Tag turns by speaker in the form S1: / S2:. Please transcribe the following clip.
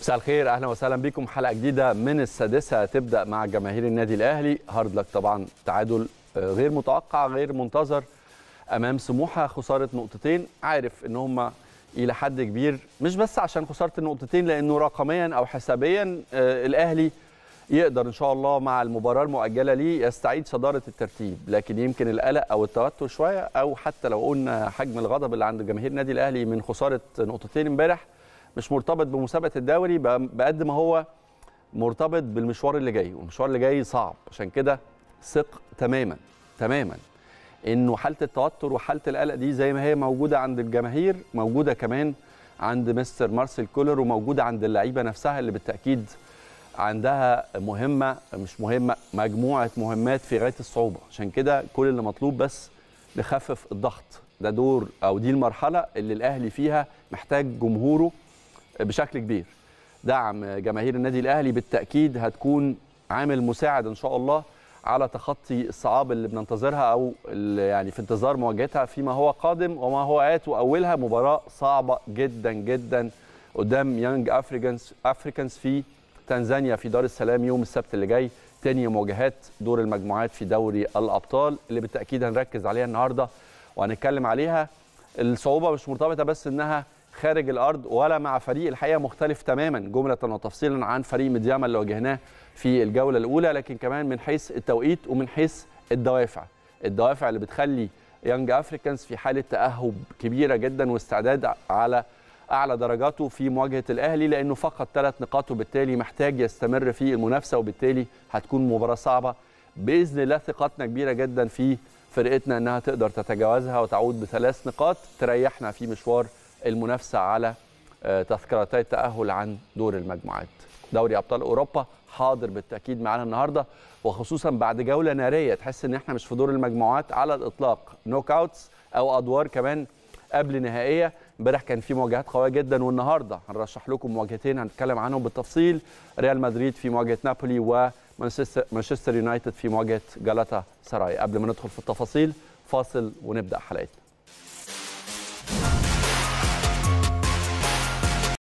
S1: مساء الخير اهلا وسهلا بكم حلقه جديده من السادسه تبدا مع جماهير النادي الاهلي هارد لك طبعا تعادل غير متوقع غير منتظر امام سموحه خساره نقطتين عارف ان هم الى حد كبير مش بس عشان خساره النقطتين لانه رقميا او حسابيا الاهلي يقدر ان شاء الله مع المباراه المؤجله ليه يستعيد صداره الترتيب لكن يمكن القلق او التوتر شويه او حتى لو قلنا حجم الغضب اللي عند جماهير النادي الاهلي من خساره نقطتين امبارح مش مرتبط بمسابقه الدوري بقد ما هو مرتبط بالمشوار اللي جاي والمشوار اللي جاي صعب عشان كده ثق تماما تماما انه حاله التوتر وحاله القلق دي زي ما هي موجوده عند الجماهير موجوده كمان عند مستر مارسيل كولر وموجوده عند اللعيبه نفسها اللي بالتاكيد عندها مهمه مش مهمه مجموعه مهمات في غايه الصعوبه عشان كده كل اللي مطلوب بس نخفف الضغط ده دور او دي المرحله اللي الاهلي فيها محتاج جمهوره بشكل كبير دعم جماهير النادي الاهلي بالتاكيد هتكون عامل مساعد ان شاء الله على تخطي الصعاب اللي بننتظرها او اللي يعني في انتظار مواجهتها فيما هو قادم وما هو ات واولها مباراه صعبه جدا جدا قدام يانج افريكانز افريكانز في تنزانيا في دار السلام يوم السبت اللي جاي تاني مواجهات دور المجموعات في دوري الابطال اللي بالتاكيد هنركز عليها النهارده وهنتكلم عليها الصعوبه مش مرتبطه بس انها خارج الارض ولا مع فريق الحقيقه مختلف تماما جمله وتفصيلا عن فريق ميدياما اللي واجهناه في الجوله الاولى لكن كمان من حيث التوقيت ومن حيث الدوافع الدوافع اللي بتخلي يانج افريكانز في حاله تاهب كبيره جدا واستعداد على اعلى درجاته في مواجهه الاهلي لانه فقط ثلاث نقاط وبالتالي محتاج يستمر في المنافسه وبالتالي هتكون مباراه صعبه باذن الله ثقتنا كبيره جدا في فرقتنا انها تقدر تتجاوزها وتعود بثلاث نقاط تريحنا في مشوار المنافسه على تذكرتي التاهل عن دور المجموعات دوري ابطال اوروبا حاضر بالتاكيد معانا النهارده وخصوصا بعد جوله ناريه تحس ان احنا مش في دور المجموعات على الاطلاق نوك اوتس او ادوار كمان قبل نهائيه امبارح كان في مواجهات قويه جدا والنهارده هنرشح لكم مواجهتين هنتكلم عنهم بالتفصيل ريال مدريد في مواجهه نابولي ومانشستر مانشستر يونايتد في مواجهه جالاتا سراي قبل ما ندخل في التفاصيل فاصل ونبدا حلقتنا